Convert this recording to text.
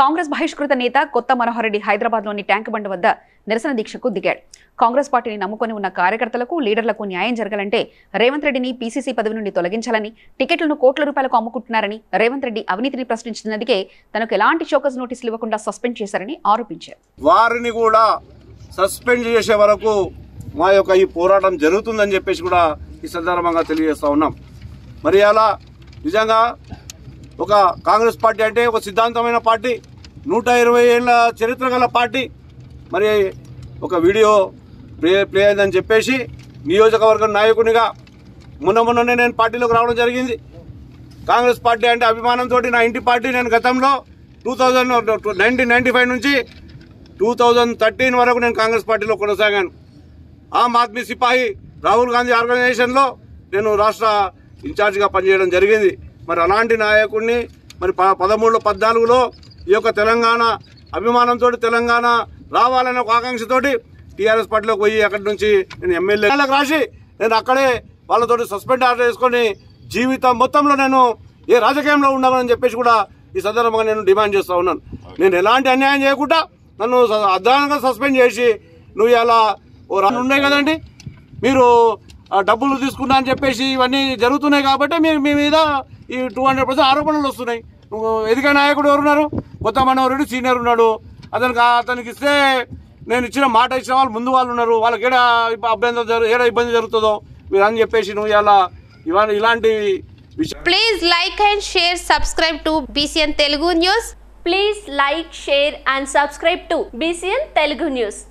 కాంగ్రెస్ బహిష్కృత నేత కొత్త మనోహర్ రెడ్డి హైదరాబాద్లోని ట్యాంక్ బండ్ వద్ద నిరసన దీక్షకు దిగాడు కాంగ్రెస్ పార్టీని నమ్ముకొని ఉన్న కార్యకర్తలకు లీడర్లకు న్యాయం జరగాలంటే రేవంత్ రెడ్డిని పీసీసీ పదవి నుండి తొలగించాలని టికెట్లను కోట్ల రూపాయలకు అమ్ముకుంటున్నారని రేవంత్ రెడ్డి అవినీతిని ప్రశ్నించినందుకే తనకు ఎలాంటి చోకస్ నోటీసులు ఇవ్వకుండా సస్పెండ్ చేశారని ఆరోపించారు వారిని కూడా సస్పెండ్ చేసే వరకు మా యొక్క ఈ పోరాటం జరుగుతుందని చెప్పేసి కూడా ఈ సందర్భంగా తెలియజేస్తా ఉన్నాం మరి అలా నిజంగా ఒక కాంగ్రెస్ పార్టీ అంటే ఒక సిద్ధాంతమైన పార్టీ నూట ఇరవై ఏళ్ళ చరిత్ర గల పార్టీ మరి ఒక వీడియో ప్లే ప్లే అయిందని చెప్పేసి నియోజకవర్గం నాయకునిగా మొన్న మొన్ననే నేను పార్టీలోకి రావడం జరిగింది కాంగ్రెస్ పార్టీ అంటే అభిమానంతో నా ఇంటి పార్టీ నేను గతంలో two thousand nineteen ninety five నుంచి టూ థౌజండ్ థర్టీన్ వరకు నేను కాంగ్రెస్ పార్టీలో కొనసాగాను ఆమ్ ఆద్మీ సిపాయి రాహుల్ గాంధీ ఆర్గనైజేషన్లో నేను రాష్ట్ర ఇన్ఛార్జిగా పనిచేయడం జరిగింది మరి అలాంటి నాయకుడిని మరి ప పదమూడులో పద్నాలుగులో ఈ యొక్క తెలంగాణ అభిమానంతో తెలంగాణ రావాలనే ఒక ఆకాంక్షతోటి టీఆర్ఎస్ పార్టీలోకి పోయి అక్కడి నుంచి నేను ఎమ్మెల్యేలకు రాసి నేను అక్కడే వాళ్ళతోటి సస్పెండ్ ఆర్డర్ చేసుకొని జీవితం మొత్తంలో నేను ఏ రాజకీయంలో ఉండాలని చెప్పేసి కూడా ఈ సందర్భంగా నేను డిమాండ్ చేస్తూ ఉన్నాను నేను ఎలాంటి అన్యాయం చేయకుండా నన్ను స- అర్ధానంగా సస్పెండ్ చేసి నువ్వు ఇలా ఓ రన్ ఉన్నాయి కదండి మీరు ఆ, డబ్బులు తీసుకున్నా అని చెప్పేసి ఇవన్నీ జరుగుతున్నాయి కాబట్టి మీరు మీ మీద ఈ టూ హండ్రెడ్ పర్సెంట్ ఆరోపణలు వస్తున్నాయి నువ్వు ఎదిగే నాయకుడు ఎవరున్నారు కొత్త మనవరుడు సీనియర్ ఉన్నాడు అతనికి అతనికి ఇస్తే నేను ఇచ్చిన మాట ఇచ్చిన వాళ్ళు ముందు వాళ్ళు ఉన్నారు వాళ్ళకి ఏడా ఇబ్బ- అభ్యంతరం జరు ఏడా ఇబ్బంది జరుగుతుందో మీరు అని చెప్పేసి నువ్వు ఇలా ఇవన్నీ ఇలాంటి విషయం Please like and share, subscribe to BCN Telugu News. Please like, share and subscribe to BCN Telugu News.